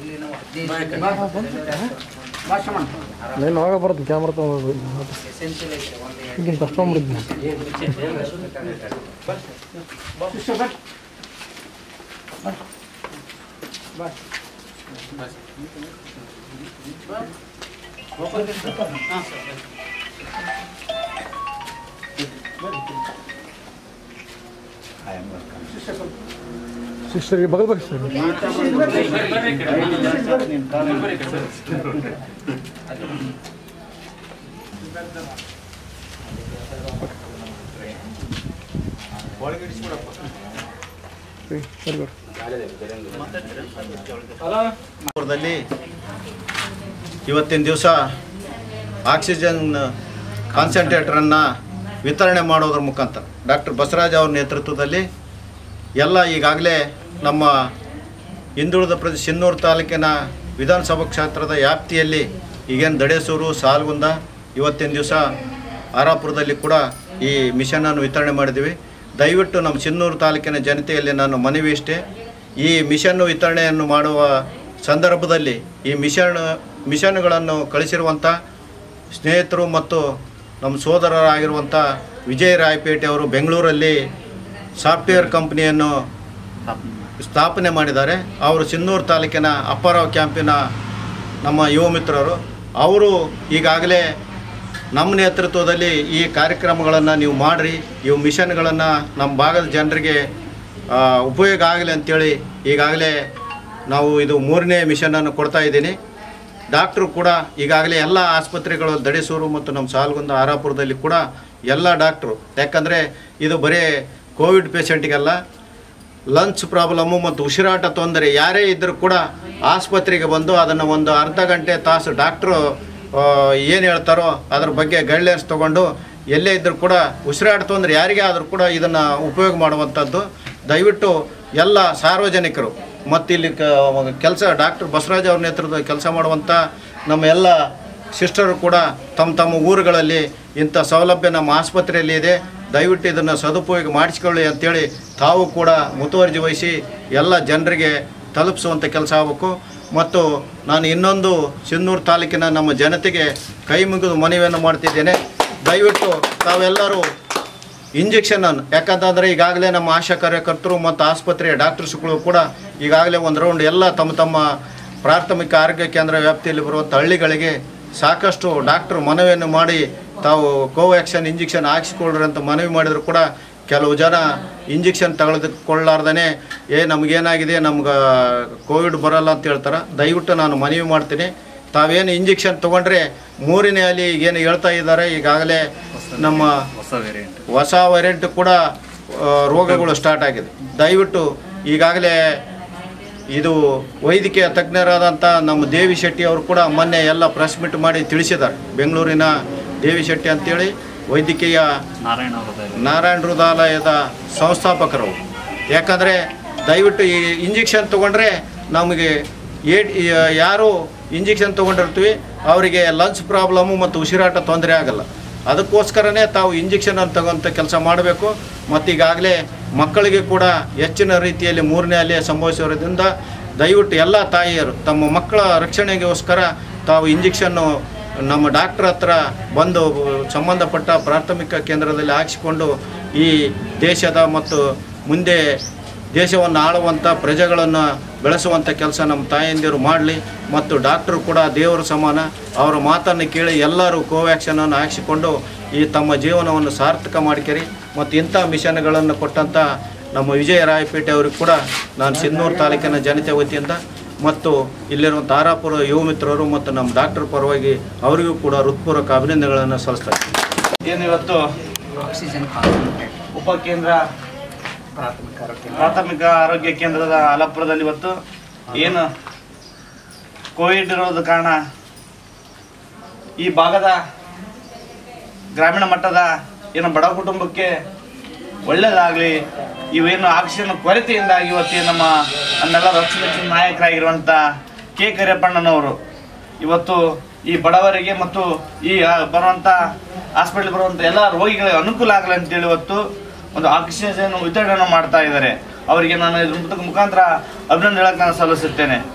నేను ಹೋಗ ಬರುತ್ತೆ ಕ್ಯಾಮ್ರಾ ತೊಗೊಂಡು ಈಗಿನ ಕಸ್ಟಮರ್ ಸಿಸ್ಟರ್ಗೆ ಬಗಲ್ ಬಗ್ಗೆ ಸರ್ ಸರಿ ಬರ್ರಿ ದಲ್ಲಿ ಇವತ್ತಿನ ದಿವಸ ಆಕ್ಸಿಜನ್ ಕಾನ್ಸಂಟ್ರೇಟರನ್ನು ವಿತರಣೆ ಮಾಡೋದ್ರ ಮುಖಾಂತರ ಡಾಕ್ಟರ್ ಬಸವರಾಜ್ ಅವ್ರ ನೇತೃತ್ವದಲ್ಲಿ ಎಲ್ಲ ಈಗಾಗಲೇ ನಮ್ಮ ಹಿಂದುಳಿದ ಪ್ರದೇಶ ಸಿನ್ನೂರು ತಾಲೂಕಿನ ವಿಧಾನಸಭಾ ಕ್ಷೇತ್ರದ ವ್ಯಾಪ್ತಿಯಲ್ಲಿ ಈಗೇನು ದಡೇಸೂರು ಸಾಲ್ಗುಂದ ಇವತ್ತಿನ ದಿವಸ ಆರಾಪುರದಲ್ಲಿ ಕೂಡ ಈ ಮಿಷನನ್ನು ವಿತರಣೆ ಮಾಡಿದ್ದೀವಿ ದಯವಿಟ್ಟು ನಮ್ಮ ಸಿನ್ನೂರು ತಾಲೂಕಿನ ಜನತೆಯಲ್ಲಿ ನಾನು ಮನವಿ ಇಷ್ಟೇ ಈ ಮಿಷನ್ನು ವಿತರಣೆಯನ್ನು ಮಾಡುವ ಸಂದರ್ಭದಲ್ಲಿ ಈ ಮಿಷನ್ ಮಿಷನ್ಗಳನ್ನು ಕಳಿಸಿರುವಂಥ ಸ್ನೇಹಿತರು ಮತ್ತು ನಮ್ಮ ಸೋದರರಾಗಿರುವಂಥ ವಿಜಯ ರಾಯಪೇಟೆ ಅವರು ಬೆಂಗಳೂರಲ್ಲಿ ಸಾಫ್ಟ್ವೇರ್ ಕಂಪ್ನಿಯನ್ನು ಸ್ಥಾಪನೆ ಮಾಡಿದ್ದಾರೆ ಅವರು ಸಿನ್ನೂರು ತಾಲೂಕಿನ ಅಪ್ಪಾರಾವ್ ಕ್ಯಾಂಪಿನ ನಮ್ಮ ಯುವ ಮಿತ್ರರು ಅವರು ಈಗಾಗಲೇ ನಮ್ಮ ನೇತೃತ್ವದಲ್ಲಿ ಈ ಕಾರ್ಯಕ್ರಮಗಳನ್ನು ನೀವು ಮಾಡಿರಿ ಇವು ಮಿಷನ್ಗಳನ್ನು ನಮ್ಮ ಭಾಗದ ಜನರಿಗೆ ಆ, ಉಪಯೋಗ ಆಗಲಿ ಅಂತೇಳಿ ಈಗಾಗಲೇ ನಾವು ಇದು ಮೂರನೇ ಮಿಷನನ್ನು ಕೊಡ್ತಾ ಇದ್ದೀನಿ ಡಾಕ್ಟ್ರು ಕೂಡ ಈಗಾಗಲೇ ಎಲ್ಲ ಆಸ್ಪತ್ರೆಗಳು ದಡೇಸೂರು ಮತ್ತು ನಮ್ಮ ಸಾಲ್ಗುಂದ ಆರಾಪುರದಲ್ಲಿ ಕೂಡ ಎಲ್ಲ ಡಾಕ್ಟ್ರು ಯಾಕಂದರೆ ಇದು ಬರೀ ಕೋವಿಡ್ ಪೇಷಂಟಿಗೆಲ್ಲ ಲಂಚ್ ಪ್ರಾಬ್ಲಮ್ಮು ಮತ್ತು ಉಸಿರಾಟ ತೊಂದರೆ ಯಾರೇ ಇದ್ದರೂ ಕೂಡ ಆಸ್ಪತ್ರೆಗೆ ಬಂದು ಅದನ್ನು ಒಂದು ಅರ್ಧ ಗಂಟೆ ತಾಸು ಡಾಕ್ಟ್ರು ಏನು ಹೇಳ್ತಾರೋ ಅದ್ರ ಬಗ್ಗೆ ಗೈಡ್ಲೈನ್ಸ್ ತೊಗೊಂಡು ಎಲ್ಲೇ ಇದ್ದರೂ ಕೂಡ ಉಸಿರಾಟ ತೊಂದರೆ ಯಾರಿಗೇ ಆದರೂ ಕೂಡ ಇದನ್ನು ಉಪಯೋಗ ಮಾಡುವಂಥದ್ದು ದಯವಿಟ್ಟು ಎಲ್ಲ ಸಾರ್ವಜನಿಕರು ಮತ್ತು ಇಲ್ಲಿ ಕೆಲಸ ಡಾಕ್ಟರ್ ಬಸವರಾಜ್ ಅವ್ರ ನೇತೃತ್ವದಲ್ಲಿ ಕೆಲಸ ಮಾಡುವಂಥ ನಮ್ಮ ಎಲ್ಲ ಸಿಸ್ಟರು ಕೂಡ ತಮ್ಮ ತಮ್ಮ ಊರುಗಳಲ್ಲಿ ಇಂಥ ಸೌಲಭ್ಯ ನಮ್ಮ ಆಸ್ಪತ್ರೆಯಲ್ಲಿ ಇದೆ ದಯವಿಟ್ಟು ಇದನ್ನು ಸದುಪಯೋಗ ಮಾಡಿಸ್ಕೊಳ್ಳಿ ಅಂತೇಳಿ ತಾವು ಕೂಡ ಮುತುವರ್ಜಿ ವಹಿಸಿ ಎಲ್ಲ ಜನರಿಗೆ ತಲುಪಿಸುವಂಥ ಕೆಲಸ ಆಗಬೇಕು ಮತ್ತು ನಾನು ಇನ್ನೊಂದು ಸಿನ್ನೂರು ತಾಲೂಕಿನ ನಮ್ಮ ಜನತೆಗೆ ಕೈ ಮುಗಿದು ಮನವಿಯನ್ನು ಮಾಡ್ತಿದ್ದೇನೆ ದಯವಿಟ್ಟು ತಾವೆಲ್ಲರೂ ಇಂಜೆಕ್ಷನನ್ನು ಯಾಕಂತಂದರೆ ಈಗಾಗಲೇ ನಮ್ಮ ಆಶಾ ಕಾರ್ಯಕರ್ತರು ಮತ್ತು ಆಸ್ಪತ್ರೆಯ ಡಾಕ್ಟರ್ಸ್ಗಳು ಕೂಡ ಈಗಾಗಲೇ ಒಂದು ರೌಂಡ್ ಎಲ್ಲ ತಮ್ಮ ತಮ್ಮ ಪ್ರಾಥಮಿಕ ಆರೋಗ್ಯ ಕೇಂದ್ರ ವ್ಯಾಪ್ತಿಯಲ್ಲಿ ಬರುವಂಥ ಹಳ್ಳಿಗಳಿಗೆ ಸಾಕಷ್ಟು ಡಾಕ್ಟ್ರು ಮನವಿಯನ್ನು ಮಾಡಿ ತಾವು ಕೋವ್ಯಾಕ್ಸಿನ್ ಇಂಜೆಕ್ಷನ್ ಹಾಕಿಸ್ಕೊಳ್ರಿ ಅಂತ ಮನವಿ ಮಾಡಿದ್ರು ಕೂಡ ಕೆಲವು ಜನ ಇಂಜೆಕ್ಷನ್ ತೆಗೆದುಕೊಳ್ಳಾರ್ದೇ ಏ ನಮಗೇನಾಗಿದೆ ನಮ್ಗೆ ಕೋವಿಡ್ ಬರಲ್ಲ ಅಂತ ಹೇಳ್ತಾರೆ ದಯವಿಟ್ಟು ನಾನು ಮನವಿ ಮಾಡ್ತೀನಿ ತಾವೇನು ಇಂಜೆಕ್ಷನ್ ತೊಗೊಂಡ್ರೆ ಮೂರನೇ ಅಲಿ ಏನು ಹೇಳ್ತಾ ಇದ್ದಾರೆ ಈಗಾಗಲೇ ನಮ್ಮ ಹೊಸ ವೇರಿಯಂಟ್ ಕೂಡ ಆ, ರೋಗಗಳು ಸ್ಟಾರ್ಟ್ ಆಗಿದೆ ದಯವಿಟ್ಟು ಈಗಾಗಲೇ ಇದು ವೈದ್ಯಕೀಯ ತಜ್ಞರಾದಂಥ ನಮ್ಮ ದೇವಿ ಶೆಟ್ಟಿ ಅವರು ಕೂಡ ಮೊನ್ನೆ ಎಲ್ಲ ಪ್ರೆಸ್ ಮೀಟ್ ಮಾಡಿ ತಿಳಿಸಿದ್ದಾರೆ ಬೆಂಗಳೂರಿನ ದೇವಿ ಶೆಟ್ಟಿ ಅಂತೇಳಿ ವೈದ್ಯಕೀಯ ನಾರಾಯಣ ಹೃದಯಾಲಯದ ಸಂಸ್ಥಾಪಕರು ಯಾಕಂದರೆ ದಯವಿಟ್ಟು ಈ ಇಂಜೆಕ್ಷನ್ ತೊಗೊಂಡ್ರೆ ನಮಗೆ ಏಟ್ ಯಾರು ಇಂಜೆಕ್ಷನ್ ತೊಗೊಂಡಿರ್ತೀವಿ ಅವರಿಗೆ ಲಂಗ್ಸ್ ಪ್ರಾಬ್ಲಮ್ಮು ಮತ್ತು ಉಸಿರಾಟ ತೊಂದರೆ ಆಗಲ್ಲ ಅದಕ್ಕೋಸ್ಕರನೇ ತಾವು ಇಂಜೆಕ್ಷನ್ ಅಂತ ತಗೊಂತ ಕೆಲಸ ಮಾಡಬೇಕು ಮತ್ತು ಈಗಾಗಲೇ ಮಕ್ಕಳಿಗೆ ಕೂಡ ಹೆಚ್ಚಿನ ರೀತಿಯಲ್ಲಿ ಮೂರನೇ ಅಲೆ ಸಂಭವಿಸಿರೋದ್ರಿಂದ ದಯವಿಟ್ಟು ಎಲ್ಲ ತಾಯಿಯರು ತಮ್ಮ ಮಕ್ಕಳ ರಕ್ಷಣೆಗೋಸ್ಕರ ತಾವು ಇಂಜೆಕ್ಷನ್ನು ನಮ್ಮ ಡಾಕ್ಟ್ರ್ ಹತ್ರ ಬಂದು ಸಂಬಂಧಪಟ್ಟ ಪ್ರಾಥಮಿಕ ಕೇಂದ್ರದಲ್ಲಿ ಹಾಕಿಸಿಕೊಂಡು ಈ ದೇಶದ ಮತ್ತು ಮುಂದೆ ದೇಶವನ್ನು ಆಳುವಂಥ ಪ್ರಜೆಗಳನ್ನು ಬೆಳೆಸುವಂಥ ಕೆಲಸ ನಮ್ಮ ತಾಯಂದಿರು ಮಾಡಲಿ ಮತ್ತು ಡಾಕ್ಟ್ರು ಕೂಡ ದೇವರ ಸಮಾನ ಅವರ ಮಾತನ್ನು ಕೇಳಿ ಎಲ್ಲರೂ ಕೋವ್ಯಾಕ್ಸಿನನ್ನು ಹಾಕಿಸಿಕೊಂಡು ಈ ತಮ್ಮ ಜೀವನವನ್ನು ಸಾರ್ಥಕ ಮಾಡಿಕೆರಿ ಮತ್ತು ಇಂಥ ಮಿಷನ್ಗಳನ್ನು ಕೊಟ್ಟಂಥ ನಮ್ಮ ವಿಜಯ ರಾಯಪೇಟೆ ಅವ್ರಿಗೆ ಕೂಡ ನಾನು ಸಿನ್ನೂರು ತಾಲೂಕಿನ ಜನತೆ ವತಿಯಿಂದ ಮತ್ತು ಇಲ್ಲಿರುವಂಥ ತಾರಾಪುರ ಯುವ ಮಿತ್ರರು ಮತ್ತು ನಮ್ಮ ಡಾಕ್ಟರ್ ಪರವಾಗಿ ಅವರಿಗೂ ಕೂಡ ಹೃತ್ಪೂರ್ವಕ ಅಭಿನಂದನೆಗಳನ್ನು ಸಲ್ಲಿಸ್ತಾರೆ ಏನು ಇವತ್ತು ಆಕ್ಸಿಜನ್ ಉಪಕೇಂದ್ರ ಪ್ರಾಥಮಿಕ ಆರೋಗ್ಯ ಪ್ರಾಥಮಿಕ ಆರೋಗ್ಯ ಕೇಂದ್ರದ ಅಲಪುರದಲ್ಲಿ ಇವತ್ತು ಏನು ಕೋವಿಡ್ ಇರೋದ ಕಾರಣ ಈ ಭಾಗದ ಗ್ರಾಮೀಣ ಮಟ್ಟದ ಏನು ಬಡ ಕುಟುಂಬಕ್ಕೆ ಒಳ್ಳೇದಾಗಲಿ ಇವೇನು ಆಕ್ಸಿಜನ್ ಕೊರತೆಯಿಂದಾಗಿ ಇವತ್ತು ನಮ್ಮ ನಮ್ಮೆಲ್ಲ ರಕ್ಷಣೆ ನಾಯಕರಾಗಿರುವಂಥ ಕೆ ಕರಿಯಪ್ಪಣ್ಣನವರು ಇವತ್ತು ಈ ಬಡವರಿಗೆ ಮತ್ತು ಈ ಆ, ಬರುವಂಥ ಹಾಸ್ಪಿಟಲ್ ಬರುವಂಥ ಎಲ್ಲ ರೋಗಿಗಳಿಗೆ ಅನುಕೂಲ ಆಗಲಿ ಅಂತೇಳಿ ಇವತ್ತು ಒಂದು ಆಕ್ಸಿಜನ್ ವಿತರಣೆಯನ್ನು ಮಾಡ್ತಾ ಇದ್ದಾರೆ ಅವರಿಗೆ ನಾನು ಇದ್ರ ಮುಖ- ಮುಖಾಂತರ ಅಭಿನಂದನೆ ಹೇಳಕ್ಕೆ ನಾನು ಸಲ್ಲಿಸುತ್ತೇನೆ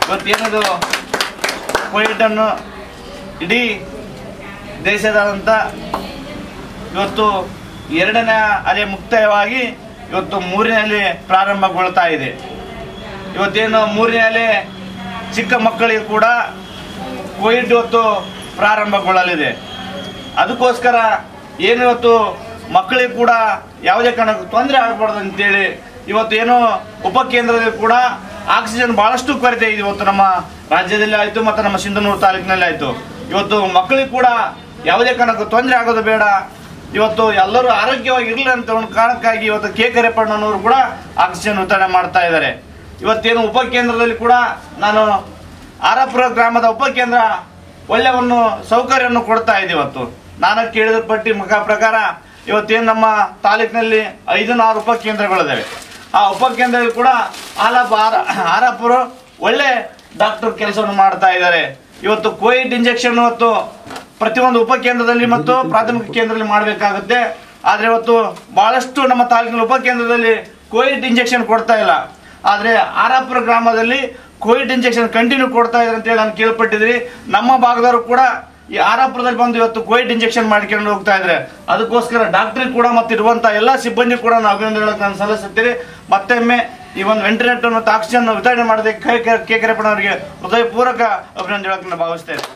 ಇವತ್ತೇನದು ಕೋವಿಡನ್ನು ಇಡೀ ದೇಶದಾದ್ಯಂತ ಇವತ್ತು ಎರಡನೇ ಅಲೆ ಮುಕ್ತಾಯವಾಗಿ ಇವತ್ತು ಮೂರನೇ ಅಲೆ ಪ್ರಾರಂಭಗೊಳ್ತಾ ಇದೆ ಇವತ್ತೇನು ಮೂರನೇ ಅಲೆ ಚಿಕ್ಕ ಮಕ್ಕಳಿಗೆ ಕೂಡ ಕೋವಿಡ್ ಇವತ್ತು ಪ್ರಾರಂಭಗೊಳ್ಳಲಿದೆ ಅದಕ್ಕೋಸ್ಕರ ಏನು ಇವತ್ತು ಮಕ್ಕಳಿಗೆ ಕೂಡ ಯಾವುದೇ ಕಾರಣಕ್ಕೂ ತೊಂದರೆ ಆಗಬಾರ್ದು ಅಂತೇಳಿ ಇವತ್ತು ಏನು ಉಪಕೇಂದ್ರದಲ್ಲಿ ಕೂಡ ಆಕ್ಸಿಜನ್ ಬಹಳಷ್ಟು ಕೊರತೆ ಇದೆ ಇವತ್ತು ನಮ್ಮ ರಾಜ್ಯದಲ್ಲಿ ಆಯಿತು ಮತ್ತು ನಮ್ಮ ಸಿಂಧನೂರು ತಾಲೂಕಿನಲ್ಲಿ ಆಯಿತು ಇವತ್ತು ಮಕ್ಕಳಿಗೆ ಕೂಡ ಯಾವುದೇ ಕಾರಣಕ್ಕೂ ತೊಂದರೆ ಆಗೋದು ಬೇಡ ಇವತ್ತು ಎಲ್ಲರೂ ಆರೋಗ್ಯವಾಗಿ ಇರಲಿ ಅಂತ ಒಂದು ಕಾರಣಕ್ಕಾಗಿ ಇವತ್ತು ಕೆ ಕರೆಪಣ್ಣನವರು ಕೂಡ ಆಕ್ಸಿಜನ್ ವಿತರಣೆ ಮಾಡ್ತಾ ಇದ್ದಾರೆ ಇವತ್ತೇನು ಉಪಕೇಂದ್ರದಲ್ಲಿ ಕೂಡ ನಾನು ಆರಾಪುರ ಗ್ರಾಮದ ಉಪಕೇಂದ್ರ ಒಳ್ಳೆ ಒಂದು ಸೌಕರ್ಯವನ್ನು ಕೊಡ್ತಾ ಇದೆ ಇವತ್ತು ನಾನು ಕೇಳಿದ ಪಟ್ಟಿ ಮುಖ ಪ್ರಕಾರ ಇವತ್ತೇನು ನಮ್ಮ ತಾಲೂಕಿನಲ್ಲಿ ಐದು ಆರು ಉಪಕೇಂದ್ರಗಳಿದ್ದಾವೆ ಆ ಉಪಕೇಂದ್ರದಲ್ಲಿ ಕೂಡ ಆಲಾಪ ಆರ ಆರಾಪುರ ಒಳ್ಳೆ ಡಾಕ್ಟರ್ ಕೆಲಸವನ್ನು ಮಾಡ್ತಾ ಇದ್ದಾರೆ ಇವತ್ತು ಕೋವಿಡ್ ಇಂಜೆಕ್ಷನ್ ಇವತ್ತು ಪ್ರತಿಯೊಂದು ಉಪಕೇಂದ್ರದಲ್ಲಿ ಮತ್ತು ಪ್ರಾಥಮಿಕ ಕೇಂದ್ರದಲ್ಲಿ ಮಾಡಬೇಕಾಗುತ್ತೆ ಆದ್ರೆ ಇವತ್ತು ಬಹಳಷ್ಟು ನಮ್ಮ ತಾಲೂಕಿನ ಉಪಕೇಂದ್ರದಲ್ಲಿ ಕೋವಿಡ್ ಇಂಜೆಕ್ಷನ್ ಕೊಡ್ತಾ ಇಲ್ಲ ಆದ್ರೆ ಆರಾಪುರ ಗ್ರಾಮದಲ್ಲಿ ಕೋವಿಡ್ ಇಂಜೆಕ್ಷನ್ ಕಂಟಿನ್ಯೂ ಕೊಡ್ತಾ ಇದ್ದಾರೆ ಅಂತೇಳಿ ನಾನು ಕೇಳ್ಪಟ್ಟಿದ್ರಿ ನಮ್ಮ ಭಾಗದವರು ಕೂಡ ಈ ಆರಾಪುರದಲ್ಲಿ ಬಂದು ಇವತ್ತು ಕೋವಿಡ್ ಇಂಜೆಕ್ಷನ್ ಮಾಡ್ಕೊಂಡು ಹೋಗ್ತಾ ಇದ್ದಾರೆ ಅದಕ್ಕೋಸ್ಕರ ಡಾಕ್ಟರ್ ಕೂಡ ಮತ್ತೆ ಇರುವಂತಹ ಎಲ್ಲ ಸಿಬ್ಬಂದಿ ಕೂಡ ನಾನು ಅಭಿನಂದನೆಗಳನ್ನು ನಾನು ಸಲ್ಲಿಸುತ್ತೀನಿ ಮತ್ತೊಮ್ಮೆ ಈ ಒಂದು ವೆಂಟಿಲೇಟರ್ ಮತ್ತು ಆಕ್ಸಿಜನ್ ವಿತರಣೆ ಮಾಡದೆ ಕೆ ಕೆ ಕೆರೆಪಣ್ಣವರಿಗೆ ಹೃದಯಪೂರ್ವಕ ಅಭಿನಂದನೆಗಳನ್ನು ಭಾವಿಸ್ತೇನೆ